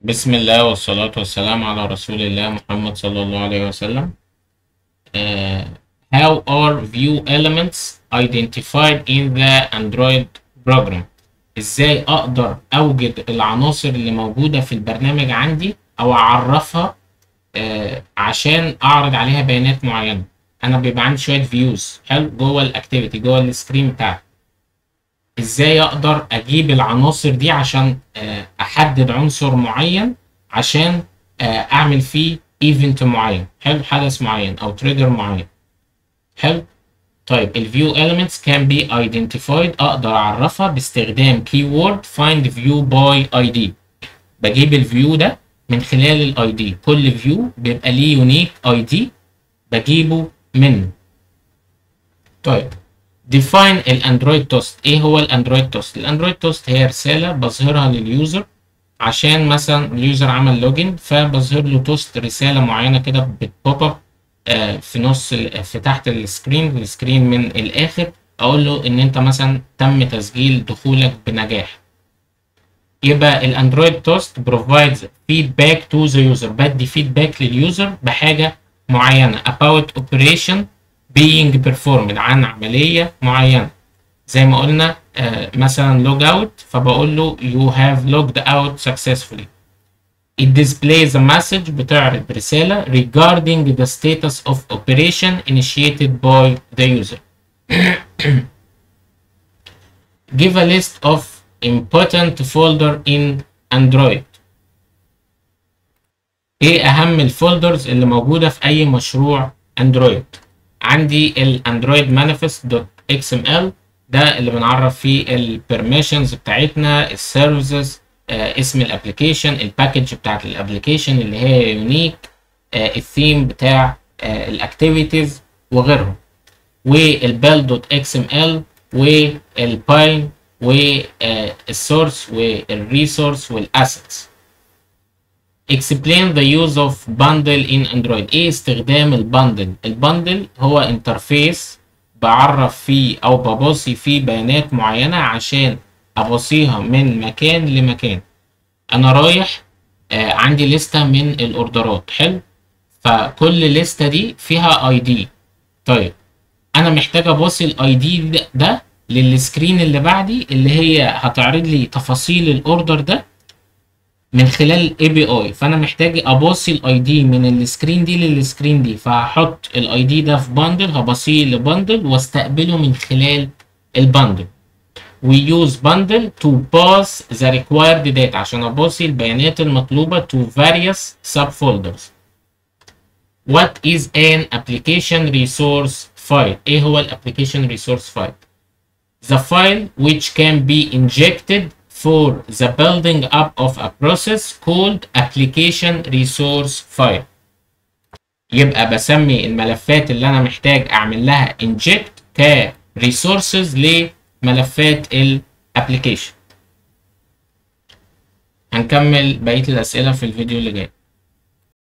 بسم الله والصلاة والسلام على رسول الله محمد صلى الله عليه وسلم. Uh, how are view elements identified in the Android program؟ ازاي اقدر اوجد العناصر اللي موجودة في البرنامج عندي او اعرفها آه عشان اعرض عليها بيانات معينة. انا بيبقى عندي شوية فيوز حلو جوه الاكتيفيتي جوه السكرين بتاعتي. ازاي اقدر اجيب العناصر دي عشان آه، احدد عنصر معين عشان آه، اعمل فيه ايفنت معين حلو حدث معين او تريجر معين حلو طيب الفيو elements can be identified اقدر اعرفها باستخدام keyword find view by id بجيب الفيو ده من خلال الاي دي كل فيو بيبقى ليه يونيك اي دي بجيبه منه طيب define الاندرويد توست ايه هو الاندرويد توست الاندرويد توست هي رساله بظهرها لليوزر عشان مثلا اليوزر عمل لوجن فبظهر له توست رساله معينه كده بتبوب اب آه، في نص ال- في تحت السكرين السكرين من الاخر اقول له ان انت مثلا تم تسجيل دخولك بنجاح يبقى الاندرويد توست provides feedback to the user بدي فيدباك لليوزر بحاجه معينه about operation being performed عن عمليه معينه زي ما قلنا آه، مثلا log out فبقول له you have logged out successfully it displays a message بتعرض رسالة regarding the status of operation initiated by the user give a list of important folder in Android ايه اهم الفولدرز اللي موجودة في اي مشروع اندرويد عندي الاندرويد مانيفست دوت اكس ام ال ده اللي بنعرف فيه البرميشنز بتاعتنا السيرفيسز آه اسم الابلكيشن الباكج بتاعت الابلكيشن اللي هي يونيك آه الثيم بتاع آه الاكتيفيتيز وغيرهم والبال دوت اكس ام ال والباين والسورس والريسورس والاسيتس explain the use of bundle in Android ايه استخدام البندل البندل هو انترفيس بعرف فيه او ببصي فيه بيانات معينة عشان ابصيها من مكان لمكان انا رايح آه عندي لستة من الاوردرات حلو فكل لستة دي فيها اي دي طيب انا محتاج ابصي الاي دي ده للسكرين اللي بعدي اللي هي هتعرض لي تفاصيل الاوردر ده من خلال الاي بي اي فانا محتاج ابصي الاي دي من السكرين دي للسكرين دي فهحط الاي دي ده في باندل هبصيه لباندل واستقبله من خلال الباندل we use bundle to pass the required data عشان ابصي البيانات المطلوبة to various subfolders what is an application resource file ايه هو الابلكيشن resource file the file which can be injected for the building up of a process called application resource file يبقى بسمي الملفات اللي انا محتاج اعمل لها inject ك resources لملفات الابلكيشن هنكمل بقية الأسئلة في الفيديو اللي جاي